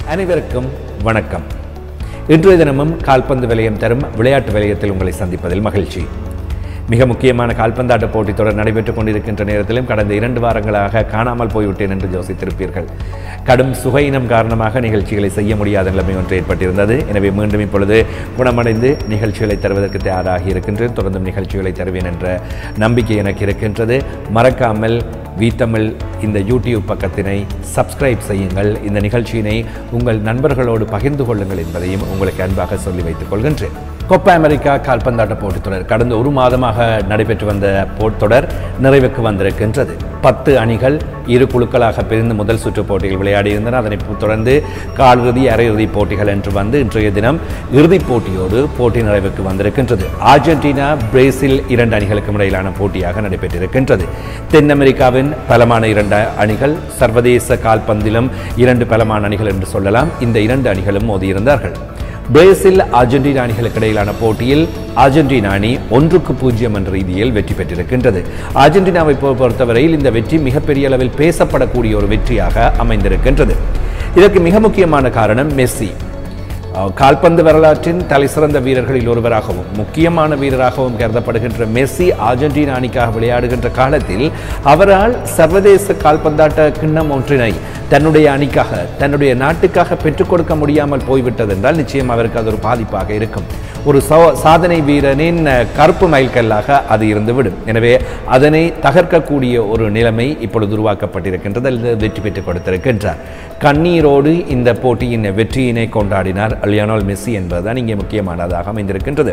அனைவருக்கும் வணக்கம் இன்றைய தினமும் கால்பந்து விலையம் தரும் விளையாட்டு விலையத்தில் உங்களை சந்திப்பதில் மகிழ்ச்சி மிக முக்கியமான கால்பந்தாட்ட போட்டித் தொடர் நடைபெற்றுக் கொண்டிருக்கின்ற நேரத்திலும் கடந்த இரண்டு வாரங்களாக காணாமல் போய்விட்டேன் என்று யோசித்திருப்பீர்கள் கடும் சுகையினம் காரணமாக நிகழ்ச்சிகளை செய்ய முடியாத நிலைமை ஒன்று ஏற்பட்டிருந்தது எனவே மீண்டும் இப்பொழுது குணமடைந்து நிகழ்ச்சிகளை தருவதற்கு தயாராகி இருக்கின்றேன் தொடர்ந்தும் நிகழ்ச்சிகளை தருவேன் என்ற நம்பிக்கை எனக்கு இருக்கின்றது மறக்காமல் வீத்தமிழ் இந்த யூடியூப் பக்கத்தினை சப்ஸ்கிரைப் செய்யுங்கள் இந்த நிகழ்ச்சியினை உங்கள் நண்பர்களோடு பகிர்ந்து கொள்ளுங்கள் என்பதையும் உங்களுக்கு அன்பாக சொல்லி வைத்துக் கொள்கின்றேன் கோப்பா அமெரிக்கா கால்பந்தாட்ட போட்டித் தொடர் கடந்த ஒரு மாதமாக நடைபெற்று வந்த போட்டித் தொடர் நிறைவுக்கு வந்திருக்கின்றது பத்து அணிகள் இரு குழுக்களாக பிரிந்து முதல் சுற்று போட்டிகள் விளையாடியிருந்தன அதனைத் தொடர்ந்து காலிறுதி அரையிறுதி போட்டிகள் என்று வந்து இன்றைய தினம் இறுதிப் போட்டியோடு போட்டி நிறைவுக்கு வந்திருக்கின்றது அர்ஜென்டினா பிரேசில் இரண்டு அணிகளுக்கும் இடையிலான போட்டியாக நடைபெற்றிருக்கின்றது தென் அமெரிக்காவின் பலமான இரண்டு அணிகள் சர்வதேச கால்பந்திலும் இரண்டு பலமான அணிகள் என்று சொல்லலாம் இந்த இரண்டு அணிகளும் மோதியிருந்தார்கள் பிரேசில் அர்ஜென்டினா அணிகளுக்கு இடையிலான போட்டியில் அர்ஜென்டினா அணி ஒன்றுக்கு பூஜ்ஜியம் என்ற ரீதியில் வெற்றி பெற்றிருக்கின்றது அர்ஜென்டினாவை பொ- பொறுத்தவரையில் இந்த வெற்றி மிகப்பெரிய அளவில் பேசப்படக்கூடிய ஒரு வெற்றியாக அமைந்திருக்கின்றது இதற்கு மிக முக்கியமான காரணம் மெஸ்ஸி அஹ், கால்பந்து வரலாற்றின் தலைசிறந்த வீரர்களில் ஒருவராகவும் முக்கியமான வீரராகவும் கருதப்படுகின்ற மெஸ்ஸி அர்ஜென்டினா அணிக்காக விளையாடுகின்ற காலத்தில் அவரால் சர்வதேச கால்பந்தாட்ட கிண்ணம் ஒன்றினை தன்னுடைய அணிக்காக தன்னுடைய நாட்டுக்காக பெற்றுக் கொடுக்க முடியாமல் போய்விட்டது என்றால் நிச்சயம் அவருக்கு அது ஒரு பாதிப்பாக இருக்கும் ஒரு சா- சாதனை வீரனின் அஹ், கருப்பு மைல்கல்லாக அது இருந்துவிடும் எனவே அதனை தகர்க்கக்கூடிய ஒரு நிலைமை இப்பொழுது உருவாக்கப்பட்டிருக்கின்றது அல்லது வெற்றி பெற்றுக் கொடுத்திருக்கின்றார் கண்ணீரோடு இந்த போட்டியின் வெற்றியினை கொண்டாடினார் லியோனல் மெஸ்ஸி என்பதுதான் இங்கே முக்கியமானதாக அமைந்திருக்கின்றது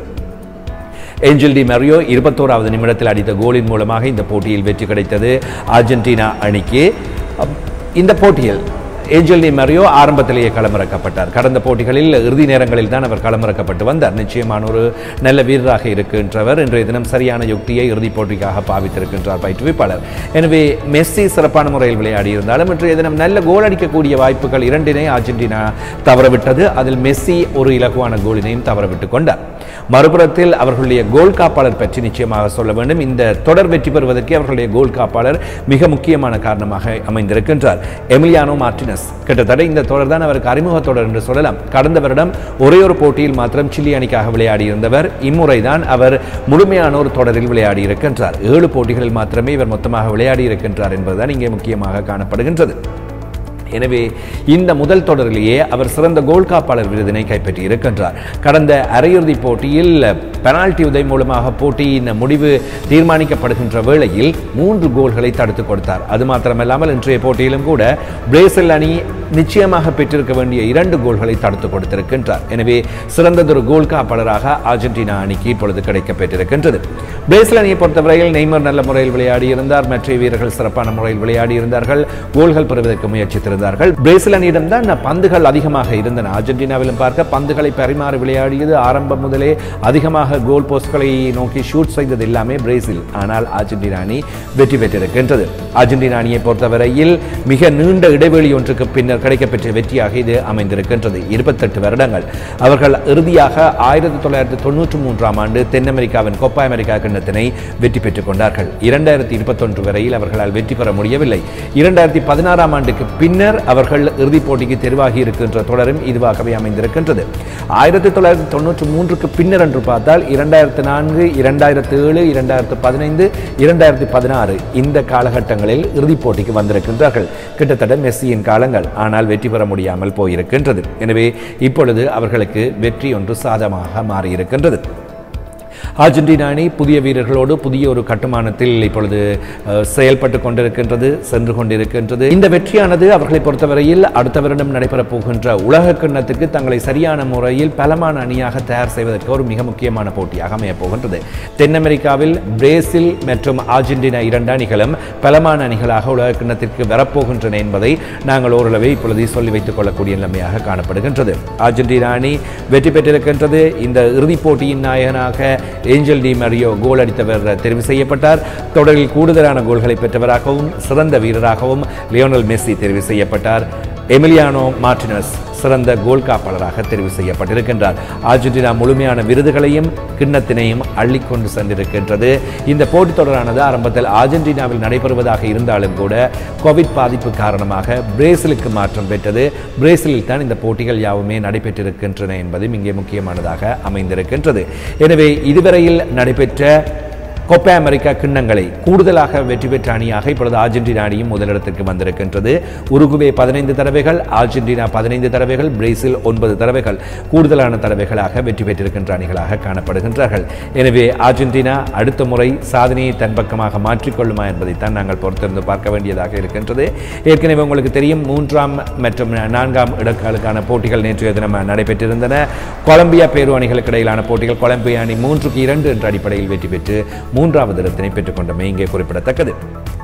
ஏஞ்சல் டி மரியோ இருபத்தோராவது நிமிடத்தில் அடித்த கோலின் மூலமாக இந்த போட்டியில் வெற்றி கிடைத்தது அர்ஜென்டினா அணிக்கு அப்- இந்த போட்டியில் ஏஞ்சல் டி மரியோ ஆரம்பத்திலேயே களமிறக்கப்பட்டார் கடந்த போட்டிகளில் இறுதி நேரங்களில் தான் அவர் களமிறக்கப்பட்டு வந்தார் நிச்சயமான ஒரு நல்ல வீரராக இருக்கின்றவர் இன்றைய தினம் சரியான யுக்தியை இறுதிப் போட்டிக்காக பாவித்திருக்கின்றார் பயிற்றுவிப்பாளர் எனவே மெஸ்ஸி சிறப்பான முறையில் விளையாடி இருந்தாலும் இன்றைய தினம் நல்ல கோல் அடிக்கக்கூடிய வாய்ப்புகள் இரண்டினை அர்ஜென்டினா தவறவிட்டது அதில் மெஸ்ஸி ஒரு இலகுவான கோலினையும் தவறவிட்டுக் கொண்டார் மறுபுறத்தில் அவர்களுடைய கோல் காப்பாளர் பற்றி நிச்சயமாக சொல்ல வேண்டும் இந்த தொடர் வெற்றி பெறுவதற்கு அவர்களுடைய கோல் காப்பாளர் மிக முக்கியமான காரணமாக அமைந்திருக்கின்றார் எமிலியானோ மார்டினஸ் கிட்டத்தட்ட இந்த தொடர் தான் அவருக்கு அறிமுக தொடர் என்று சொல்லலாம் கடந்த வருடம் ஒரே ஒரு போட்டியில் மாத்திரம் சில்லி அணிக்காக விளையாடி இருந்தவர் இம்முறைதான் அவர் முழுமையான ஒரு தொடரில் விளையாடி இருக்கின்றார் ஏழு போட்டிகளில் மாத்திரமே இவர் மொத்தமாக விளையாடி இருக்கின்றார் என்பதுதான் இங்கே முக்கியமாக காணப்படுகின்றது எனவே இந்த முதல் தொடரிலேயே அவர் சிறந்த கோல் காப்பாளர் விருதினை கைப்பற்றி இருக்கின்றார் கடந்த அரையிறுதிப் போட்டியில் பெனால்டி உதவி மூலமாக போட்டியின் முடிவு தீர்மானிக்கப்படுகின்ற வேளையில் மூன்று கோல்களை தடுத்து கொடுத்தார் அது மாத்திரமல்லாமல் இன்றைய போட்டியிலும் கூட பிரேசில் அணி நிச்சயமாக பெற்றிருக்க வேண்டிய இரண்டு கோல்களை தடுத்து கொடுத்திருக்கின்றார் எனவே சிறந்ததொரு கோல் காப்பாளராக அர்ஜென்டினா அணிக்கு இப்பொழுது கிடைக்கப் பெற்றிருக்கின்றது பிரேசில் அணியை பொறுத்தவரையில் நெய்மர் நல்ல முறையில் விளையாடி இருந்தார் மற்ற வீரர்கள் சிறப்பான முறையில் விளையாடி இருந்தார்கள் கோல்கள் பெறுவதற்கு முயற்சித்திருந்தார்கள் பிரேசில் அணியிடம் தான் பந்துகள் அதிகமாக இருந்தன அர்ஜென்டினாவிலும் பார்க்க பந்துகளை பரிமாறி விளையாடியது ஆரம்பம் முதலே அதிகமாக கோல் போஸ்ட்களை நோக்கி ஷூட் செய்தது எல்லாமே பிரேசில் ஆனால் அர்ஜென்டினா அணி வெற்றி பெற்றிருக்கின்றது அர்ஜென்டினா அணியை பொறுத்தவரையில் மிக நீண்ட இடைவெளி ஒன்றுக்கு பின்னர் கிடைக்கப்பெற்ற வெற்றியாக இது அமைந்திருக்கின்றது இருபத்தெட்டு வருடங்கள் அவர்கள் இறுதியாக ஆயிரத்தி தொள்ளாயிரத்தி தொண்ணூற்றி மூன்றாம் ஆண்டு தென் அமெரிக்காவின் கோப்பா அமெரிக்கா கிண்ணத்தினை வெற்றி பெற்றுக் கொண்டார்கள் இரண்டாயிரத்தி இருபத்தொன்று வரையில் அவர்களால் வெற்றி பெற முடியவில்லை இரண்டாயிரத்தி பதினாறாம் ஆண்டுக்கு பின்னர் அவர்கள் இறுதிப் போட்டிக்கு தெரிவாகி இருக்கின்ற தொடரும் இதுவாகவே அமைந்திருக்கின்றது ஆயிரத்தி தொள்ளாயிரத்தி தொண்ணூற்றி மூன்றுக்கு பின்னர் என்று பார்த்தால் இரண்டாயிரத்து நான்கு இரண்டாயிரத்து ஏழு இரண்டாயிரத்து பதினைந்து இரண்டாயிரத்தி பதினாறு இந்த காலகட்டங்களில் இறுதிப் போட்டிக்கு வந்திருக்கின்றார்கள் கிட்டத்தட்ட மெஸ்ஸியின் காலங்கள் ஆனால் வெற்றி பெற முடியாமல் போயிருக்கின்றது எனவே இப்பொழுது அவர்களுக்கு வெற்றி ஒன்று சாதமாக மாறியிருக்கின்றது அர்ஜென்டினா அணி புதிய வீரர்களோடு புதிய ஒரு கட்டுமானத்தில் இப்பொழுது அஹ், செயல்பட்டு கொண்டிருக்கின்றது சென்று கொண்டிருக்கின்றது இந்த வெற்றியானது அவர்களை பொறுத்தவரையில் அடுத்த வருடம் நடைபெறப் போகின்ற உலக கிண்ணத்துக்கு தங்களை சரியான முறையில் பலமான அணியாக தயார் செய்வதற்கு ஒரு மிக முக்கியமான போட்டியாக அமையப் போகின்றது தென் அமெரிக்காவில் பிரேசில் மற்றும் அர்ஜென்டினா இரண்டு அணிகளும் பலமான அணிகளாக உலக கிண்ணத்திற்கு வரப்போகின்றன என்பதை நாங்கள் ஓரளவு இப்பொழுது சொல்லி வைத்துக் கொள்ளக்கூடிய நிலைமையாக காணப்படுகின்றது அர்ஜென்டினா அணி வெற்றி பெற்றிருக்கின்றது இந்த இறுதிப் போட்டியின் நாயகனாக ஏஞ்சல் டி மரியோ கோல் அடித்தவர் தெரிவு செய்யப்பட்டார் தொடரில் கூடுதலான கோல்களை பெற்றவராகவும் சிறந்த வீரராகவும் லியோனல் மெஸ்ஸி தெரிவு செய்யப்பட்டார் எமிலியானோ மார்டினஸ் சிறந்த கோல் காப்பாளராக தெரிவு செய்யப்பட்டிருக்கின்றார் அர்ஜென்டினா முழுமையான விருதுகளையும் கிண்ணத்தினையும் அள்ளிக்கொண்டு சென்றிருக்கின்றது இந்த போட்டித் தொடரானது ஆரம்பத்தில் அர்ஜென்டினாவில் நடைபெறுவதாக இருந்தாலும் கூட கோவிட் பாதிப்பு காரணமாக பிரேசிலுக்கு மாற்றம் பெற்றது பிரேசிலில் தான் இந்த போட்டிகள் யாவுமே நடைபெற்றிருக்கின்றன என்பதும் இங்கே முக்கியமானதாக அமைந்திருக்கின்றது எனவே இதுவரையில் நடைபெற்ற கோப்பை அமெரிக்கா கிண்ணங்களை கூடுதலாக வெற்றி பெற்ற அணியாக இப்பொழுது அர்ஜென்டினா அணியும் முதலிடத்திற்கு வந்திருக்கின்றது உருகுவே பதினைந்து தடவைகள் அர்ஜென்டினா பதினைந்து தடவைகள் பிரேசில் ஒன்பது தடவைகள் கூடுதலான தடவைகளாக வெற்றி பெற்றிருக்கின்ற அணிகளாக காணப்படுகின்றார்கள் எனவே அர்ஜென்டினா அடுத்த முறை சாதனையை தன் பக்கமாக மாற்றிக்கொள்ளுமா என்பதைத்தான் நாங்கள் பொறுத்திருந்து பார்க்க வேண்டியதாக இருக்கின்றது ஏற்கனவே உங்களுக்கு தெரியும் மூன்றாம் மற்றும் நான்காம் இடங்களுக்கான போட்டிகள் நேற்றைய தினம் நடைபெற்றிருந்தன கொலம்பியா பேரு அணிகளுக்கு இடையிலான போட்டிகள் கொலம்பியா அணி மூன்றுக்கு இரண்டு என்ற அடிப்படையில் வெற்றி பெற்று மூன்றாவது இடத்தினை பெற்றுக்கொண்டமை இங்கே குறிப்பிடத்தக்கது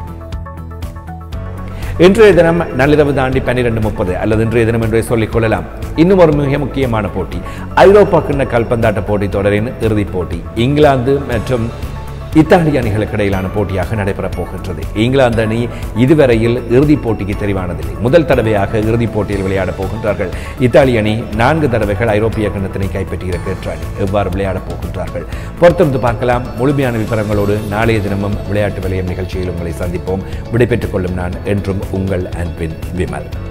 இன்றைய தினம் நள்ளிரவு தாண்டி பன்னிரெண்டு முப்பது அல்லது இன்றைய தினம் என்றே சொல்லிக் கொள்ளலாம் இன்னும் ஒரு மிக முக்கியமான போட்டி ஐரோப்பா கிண்ண கால்பந்தாட்ட போட்டி தொடரின் இறுதிப் போட்டி இங்கிலாந்து மற்றும் இத்தாலி அணிகளுக்கு இடையிலான போட்டியாக நடைபெறப் போகின்றது இங்கிலாந்து அணி இதுவரையில் இறுதிப் போட்டிக்கு தெரிவானதில்லை முதல் தடவையாக இறுதிப் போட்டியில் விளையாடப் போகின்றார்கள் இத்தாலி அணி நான்கு தடவைகள் ஐரோப்பிய கிண்ணத்தினை கைப்பற்றியிருக்கின்ற அணி எவ்வாறு விளையாடப் போகின்றார்கள் பொறுத்திருந்து பார்க்கலாம் முழுமையான விவரங்களோடு நாளைய தினமும் விளையாட்டு விளையம் நிகழ்ச்சியில் உங்களை சந்திப்போம் விடைபெற்றுக் கொள்ளும் நான் என்றும் உங்கள் அன்பின் விமல்